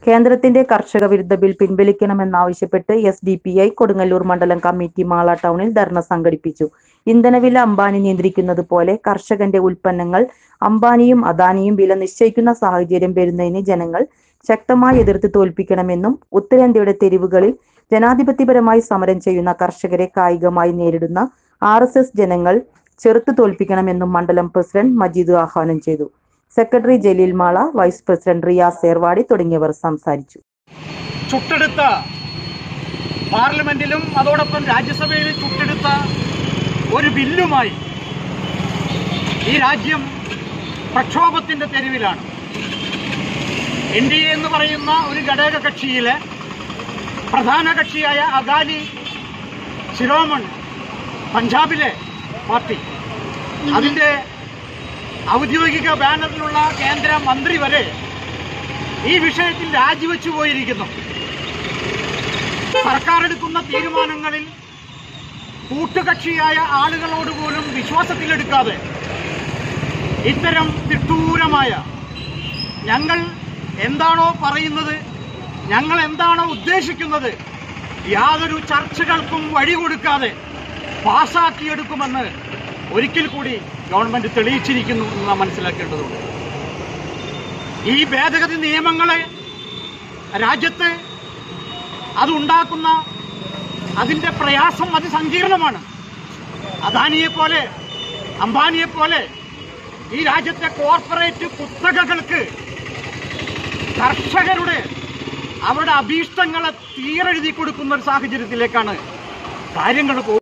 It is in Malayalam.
കേന്ദ്രത്തിന്റെ കർഷക വിരുദ്ധ ബിൽ പിൻവലിക്കണമെന്നാവശ്യപ്പെട്ട് S D P I Kodungallur മണ്ഡലം കമ്മിറ്റി മാള ടൗണിൽ ധർണ സംഘടിപ്പിച്ചു ഇന്ധനവില അംബാനി നിയന്ത്രിക്കുന്നത് പോലെ കർഷകന്റെ ഉൽപ്പന്നങ്ങൾ അംബാനിയും അദാനിയും വില നിശ്ചയിക്കുന്ന സാഹചര്യം വരുന്നതിന് ജനങ്ങൾ ശക്തമായി എതിർത്ത് തോൽപ്പിക്കണമെന്നും ഉത്തരേന്ത്യയുടെ തെരുവുകളിൽ ജനാധിപത്യപരമായി സമരം ചെയ്യുന്ന കർഷകരെ കായികമായി നേരിടുന്ന ആർ എസ് എസ് ജനങ്ങൾ ചെറുത്തു തോൽപ്പിക്കണമെന്നും മണ്ഡലം പ്രസിഡന്റ് മജീദ് ആഹ്വാനം ചെയ്തു secretary Jaleel Mala vice president Riyas Ervadi തുടങ്ങിയവർ സംസാരിച്ചു ചുട്ടെടുത്ത പാർലമെന്റിലും അതോടൊപ്പം രാജ്യസഭയിലും ചുട്ടെടുത്ത ഒരു ബില്ലുമായി ഈ രാജ്യം പ്രക്ഷോഭത്തിന്റെ തെരുവിലാണ് എൻ ഡി എ എന്ന് പറയുന്ന ഒരു ഘടക കക്ഷിയിലെ പ്രധാന കക്ഷിയായ അദാനി ശിരോമൺ പഞ്ചാബിലെ പാർട്ടി അതിന്റെ ഔദ്യോഗിക ബാനറിലുള്ള കേന്ദ്ര മന്ത്രി വരെ ഈ വിഷയത്തിൽ രാജിവെച്ചു പോയിരിക്കുന്നു സർക്കാർ എടുക്കുന്ന തീരുമാനങ്ങളിൽ കൂട്ടുകക്ഷിയായ ആളുകളോട് പോലും വിശ്വാസത്തിലെടുക്കാതെ ഇത്തരം തിട്ടൂരമായ ഞങ്ങൾ എന്താണോ പറയുന്നത് ഞങ്ങൾ എന്താണോ ഉദ്ദേശിക്കുന്നത് യാതൊരു ചർച്ചകൾക്കും വഴി കൊടുക്കാതെ പാസാക്കിയെടുക്കുമെന്ന് ഒരിക്കൽ കൂടി ഗവൺമെന്റ് തെളിയിച്ചിരിക്കുന്നു എന്ന് നാം മനസ്സിലാക്കേണ്ടതുണ്ട് ഈ ഭേദഗതി നിയമങ്ങളെ രാജ്യത്ത് അതുണ്ടാക്കുന്ന അതിന്റെ പ്രയാസം അതിസങ്കീർണമാണ് അദാനിയെ പോലെ അംബാനിയെ പോലെ ഈ രാജ്യത്തെ കോർപ്പറേറ്റ് കുത്തകകൾക്ക് കർഷകരുടെ അവരുടെ അഭീഷ്ടങ്ങളെ തീരെഴുതി കൊടുക്കുന്ന ഒരു സാഹചര്യത്തിലേക്കാണ് കാര്യങ്ങൾ പോകുന്നത്